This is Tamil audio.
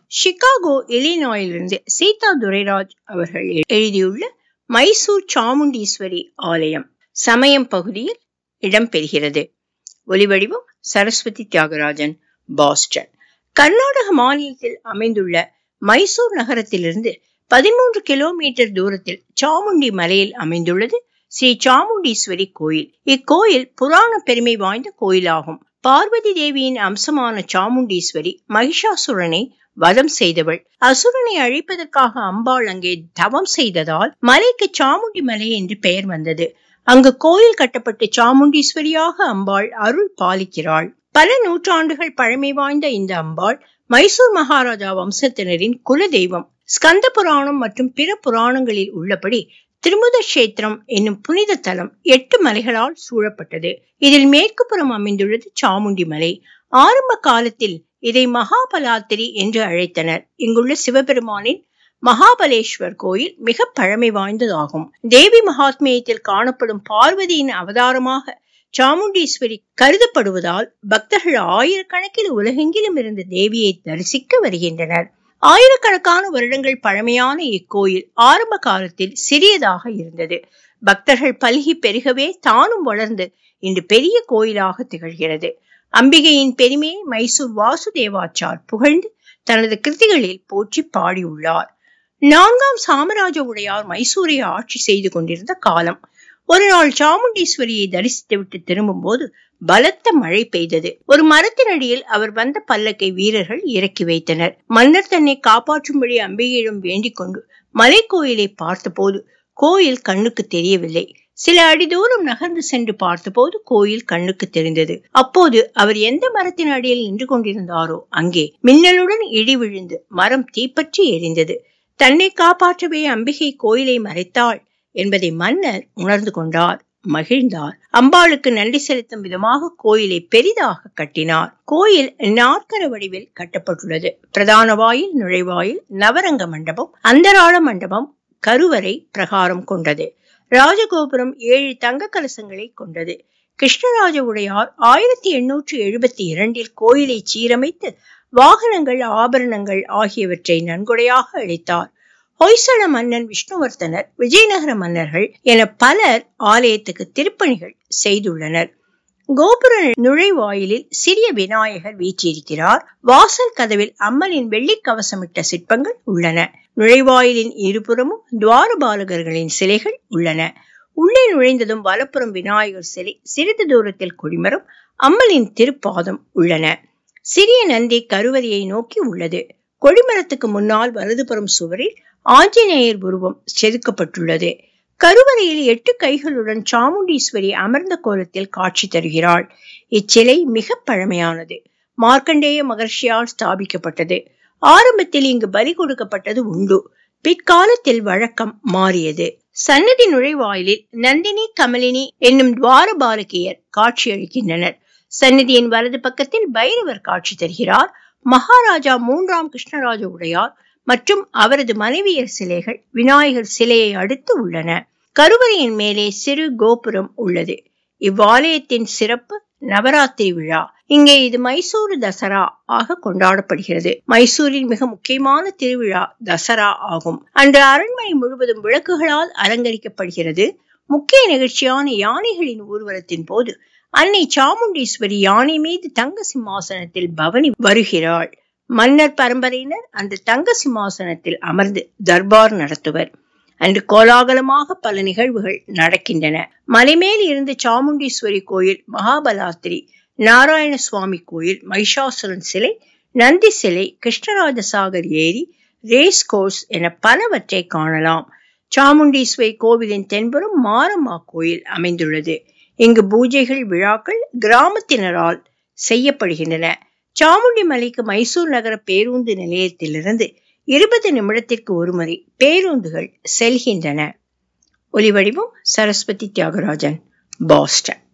சிகாகோ இலினாயிலிருந்து சீதா துரைராஜ் அவர்கள் எழுதியுள்ள மைசூர் சாமுண்டீஸ்வரி ஆலயம் சமயம் பகுதியில் இடம்பெறுகிறது ஒலிவடிவம் சரஸ்வதி தியாகராஜன் பாஸ்டன் கர்நாடக மாநிலத்தில் அமைந்துள்ள மைசூர் நகரத்திலிருந்து பதிமூன்று கிலோமீட்டர் தூரத்தில் சாமுண்டி மலையில் அமைந்துள்ளது ஸ்ரீ சாமுண்டீஸ்வரி கோயில் இக்கோயில் புராண பெருமை வாய்ந்த கோயிலாகும் பார்வதி தேவியின் அம்சமான சாமுண்டீஸ்வரி மகிஷாசுரனை வதம் செய்தவள் அசுரனை அழிப்பதற்காக அம்பாள் அங்கே தவம் செய்ததால் மலைக்கு சாமுண்டி மலை என்று பெயர் வந்தது அங்கு கோயில் கட்டப்பட்டு சாமுண்டீஸ்வரியாக அம்பாள் அருள் பாலிக்கிறாள் பல நூற்றாண்டுகள் பழமை வாய்ந்த இந்த அம்பாள் மைசூர் மகாராஜா வம்சத்தினரின் குல தெய்வம் ஸ்கந்த புராணம் மற்றும் பிற புராணங்களில் உள்ளபடி திருமுத கஷேத்திரம் என்னும் புனித தலம் எட்டு மலைகளால் சூழப்பட்டது இதில் மேற்கு புறம் அமைந்துள்ளது சாமுண்டி மலை ஆரம்ப காலத்தில் இதை மகாபலாத்திரி என்று அழைத்தனர் இங்குள்ள சிவபெருமானின் மகாபலேஸ்வர் கோயில் மிக பழமை வாய்ந்ததாகும் தேவி மகாத்மியத்தில் காணப்படும் பார்வதியின் அவதாரமாக சாமுண்டீஸ்வரி கருதப்படுவதால் பக்தர்கள் ஆயிரக்கணக்கில் உலகெங்கிலும் இருந்த தேவியை தரிசிக்க வருகின்றனர் ஆயிரக்கணக்கான வருடங்கள் பழமையான இக்கோயில் ஆரம்ப காலத்தில் சிறியதாக இருந்தது பக்தர்கள் பல்கி பெருகவே தானும் வளர்ந்து இன்று பெரிய கோயிலாக திகழ்கிறது அம்பிகையின் பெருமையை மைசூர் வாசுதேவாச்சார் புகழ்ந்து தனது கிருதிகளில் போற்றி பாடியுள்ளார் நான்காம் சாமராஜ உடையார் மைசூரை ஆட்சி செய்து கொண்டிருந்த காலம் ஒரு நாள் சாமுண்டீஸ்வரியை தரிசித்துவிட்டு திரும்பும் போது பலத்த மழை பெய்தது ஒரு மரத்தின் அடியில் அவர் வந்த பல்லக்கை வீரர்கள் இறக்கி வைத்தனர் மன்னர் தன்னை காப்பாற்றும்படி அம்பிகையிடம் வேண்டிக் கொண்டு மலை கோயிலை பார்த்தபோது கோயில் கண்ணுக்கு தெரியவில்லை சில அடி தூரம் நகர்ந்து சென்று பார்த்தபோது கோயில் கண்ணுக்கு தெரிந்தது அப்போது அவர் எந்த மரத்தின் அடியில் நின்று கொண்டிருந்தாரோ அங்கே மின்னலுடன் இடி விழுந்து மரம் தீப்பற்றி எரிந்தது தன்னை காப்பாற்றவே அம்பிகை கோயிலை மறைத்தாள் என்பதை மன்னர் உணர்ந்து கொண்டார் மகிழ்ந்தார் அம்பாளுக்கு நன்றி செலுத்தும் விதமாக கோயிலை பெரிதாக கட்டினார் கோயில் நாற்கர வடிவில் கட்டப்பட்டுள்ளது பிரதான வாயில் நுழைவாயில் நவரங்க மண்டபம் அந்தராள மண்டபம் கருவறை பிரகாரம் கொண்டது ராஜகோபுரம் ஏழு தங்க கலசங்களை கொண்டது கிருஷ்ணராஜ உடையார் ஆயிரத்தி எண்ணூற்றி எழுபத்தி இரண்டில் கோயிலை சீரமைத்து வாகனங்கள் ஆபரணங்கள் ஆகியவற்றை நன்கொடையாக அளித்தார் ஹொய்சள மன்னன் விஷ்ணுவர்த்தனர் விஜயநகர மன்னர்கள் என பலர் ஆலயத்துக்கு திருப்பணிகள் செய்துள்ளனர் கோபுர நுழைவாயிலில் சிறிய விநாயகர் வீற்றிருக்கிறார் வாசல் கதவில் அம்மனின் வெள்ளி கவசமிட்ட சிற்பங்கள் உள்ளன நுழைவாயிலின் இருபுறமும் துவாரபாலகர்களின் சிலைகள் உள்ளன உள்ளே நுழைந்ததும் வலப்புறம் விநாயகர் சிலை சிறிது தூரத்தில் கொடிமரம் அம்மனின் திருப்பாதம் உள்ளன சிறிய நந்தி கருவறையை நோக்கி உள்ளது கொடிமரத்துக்கு முன்னால் வலதுபுறம் சுவரில் ஆஞ்சநேயர் உருவம் செதுக்கப்பட்டுள்ளது கருவறையில் எட்டு கைகளுடன் சாமுண்டீஸ்வரி அமர்ந்த கோலத்தில் காட்சி தருகிறாள் இச்சிலை மிக பழமையானது மார்க்கண்டேய மகர்ஷியால் ஸ்தாபிக்கப்பட்டது ஆரம்பத்தில் இங்கு பலி கொடுக்கப்பட்டது உண்டு பிற்காலத்தில் வழக்கம் மாறியது சன்னதி நுழைவாயிலில் நந்தினி கமலினி என்னும் துவாரபாலகியர் காட்சியளிக்கின்றனர் சன்னதியின் வலது பக்கத்தில் பைரவர் காட்சி தருகிறார் மகாராஜா மூன்றாம் கிருஷ்ணராஜ உடையார் மற்றும் அவரது மனைவியர் சிலைகள் விநாயகர் சிலையை அடுத்து உள்ளன கருவறையின் மேலே சிறு கோபுரம் உள்ளது இவ்வாலயத்தின் சிறப்பு நவராத்திரி விழா இங்கே இது மைசூரு தசரா ஆக கொண்டாடப்படுகிறது மைசூரின் மிக முக்கியமான திருவிழா தசரா ஆகும் அன்று அரண்மனை முழுவதும் விளக்குகளால் அலங்கரிக்கப்படுகிறது முக்கிய நிகழ்ச்சியான யானைகளின் ஊர்வலத்தின் போது அன்னை சாமுண்டீஸ்வரி யானை மீது தங்க சிம்மாசனத்தில் பவனி வருகிறாள் மன்னர் பரம்பரையினர் அந்த தங்க சிம்மாசனத்தில் அமர்ந்து தர்பார் நடத்துவர் அன்று கோலாகலமாக பல நிகழ்வுகள் நடக்கின்றன மலைமேல் இருந்து சாமுண்டீஸ்வரி கோயில் மகாபலாத்திரி நாராயண சுவாமி கோயில் மகிஷாசுரன் சிலை நந்தி சிலை கிருஷ்ணராஜ சாகர் ஏரி ரேஸ் கோர்ஸ் என பலவற்றை காணலாம் சாமுண்டீஸ்வரி கோவிலின் தென்புறம் மாரம்மா கோயில் அமைந்துள்ளது இங்கு பூஜைகள் விழாக்கள் கிராமத்தினரால் செய்யப்படுகின்றன சாமுண்டி மலைக்கு மைசூர் நகர பேருந்து நிலையத்திலிருந்து இருபது நிமிடத்திற்கு ஒருமுறை பேருந்துகள் செல்கின்றன ஒலிவடிவம் சரஸ்வதி தியாகராஜன் பாஸ்டன்